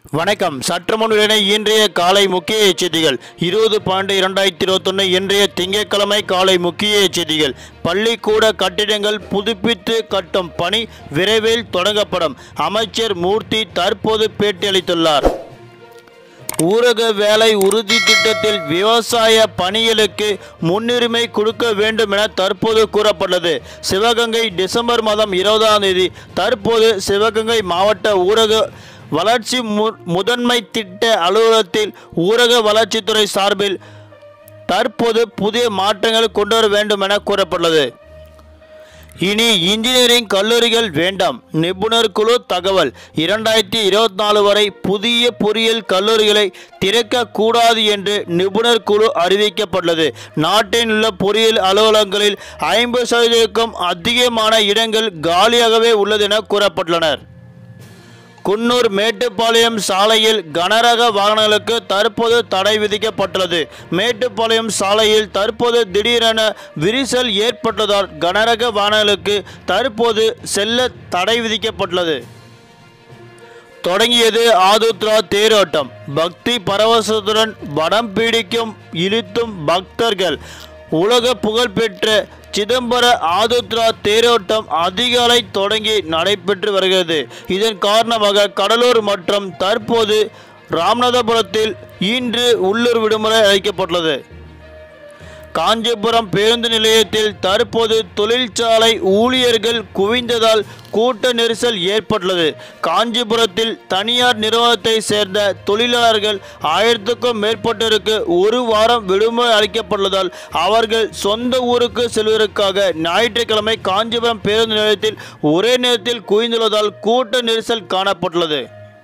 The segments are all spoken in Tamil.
வணக்கம் சற்று முன் வெளியான இன்றைய காலை முக்கிய செய்திகள் இருபது பன்னெண்டு இரண்டாயிரத்தி இருபத்தொன்று இன்றைய திங்கட்கிழமை காலை முக்கிய செய்திகள் பள்ளிக்கூட கட்டிடங்கள் புதுப்பித்து கட்டும் பணி விரைவில் தொடங்கப்படும் அமைச்சர் மூர்த்தி தற்போது பேட்டியளித்துள்ளார் ஊரக வேலை உறுதி திட்டத்தில் விவசாய பணிகளுக்கு முன்னுரிமை கொடுக்க வேண்டும் என தற்போது கூறப்பட்டது சிவகங்கை டிசம்பர் மாதம் இருபதாம் தேதி தற்போது சிவகங்கை மாவட்ட ஊரக வளர்ச்சி மு முதன்மை திட்ட அலுவலகத்தில் ஊரக வளர்ச்சித்துறை சார்பில் தற்போது புதிய மாற்றங்கள் கொண்டு வர வேண்டும் என கூறப்பட்டுள்ளது இனி இன்ஜினியரிங் கல்லூரிகள் வேண்டாம் நிபுணர் குழு தகவல் இரண்டாயிரத்தி இருபத்தி நாலு வரை புதிய பொறியியல் கல்லூரிகளை திறக்கக்கூடாது என்று நிபுணர் குழு அறிவிக்கப்பட்டுள்ளது நாட்டில் உள்ள பொறியியல் அலுவலகங்களில் ஐம்பது சதவீதத்துக்கும் அதிகமான இடங்கள் காலியாகவே உள்ளது என கூறப்பட்டுள்ளனர் குன்னூர் மேட்டுப்பாளையம் சாலையில் கனரக வாகனங்களுக்கு தற்போது தடை விதிக்கப்பட்டுள்ளது மேட்டுப்பாளையம் சாலையில் தற்போது திடீரென விரிசல் ஏற்பட்டதால் கனரக வாகனங்களுக்கு தற்போது செல்ல தடை விதிக்கப்பட்டுள்ளது தொடங்கியது ஆதுத்ரா தேரோட்டம் பக்தி பரவசத்துடன் வடம் பிடிக்கும் இழுத்தும் பக்தர்கள் உலக புகழ்பெற்ற சிதம்பர ஆதுத்ரா தேரோட்டம் அதிகாலை தொடங்கி நடைபெற்று வருகிறது இதன் காரணமாக கடலூர் மற்றும் தற்போது ராமநாதபுரத்தில் இன்று உள்ளூர் விடுமுறை அளிக்கப்பட்டுள்ளது காஞ்சிபுரம் பேருந்து நிலையத்தில் தற்போது தொழிற்சாலை ஊழியர்கள் குவிந்ததால் கூட்ட நெரிசல் ஏற்பட்டுள்ளது காஞ்சிபுரத்தில் தனியார் நிறுவனத்தை சேர்ந்த தொழிலாளர்கள் ஆயிரத்துக்கும் மேற்பட்டோருக்கு ஒரு வாரம் விடுமுறை அளிக்கப்பட்டுள்ளதால் அவர்கள் சொந்த ஊருக்கு செல்வதற்காக ஞாயிற்றுக்கிழமை காஞ்சிபுரம் பேருந்து நிலையத்தில் ஒரே நேரத்தில் குவிந்துள்ளதால் கூட்ட நெரிசல் காணப்பட்டுள்ளது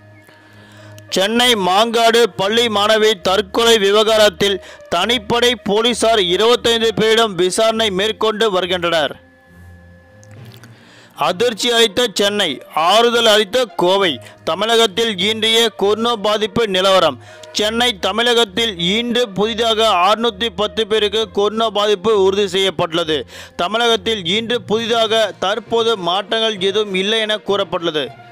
சென்னை மாங்காடு பள்ளி மாணவி தற்கொலை விவகாரத்தில் தனிப்படை போலீசார் இருபத்தைந்து பேரிடம் விசாரணை மேற்கொண்டு வருகின்றனர் அதிர்ச்சி அளித்த சென்னை ஆறுதல் அளித்த கோவை தமிழகத்தில் இன்றைய கொரோனா பாதிப்பு நிலவரம் சென்னை தமிழகத்தில் இன்று புதிதாக அறுநூற்றி பத்து பேருக்கு கொரோனா பாதிப்பு உறுதி செய்யப்பட்டுள்ளது தமிழகத்தில் இன்று புதிதாக தற்போது மாற்றங்கள் எதுவும் இல்லை என கூறப்பட்டுள்ளது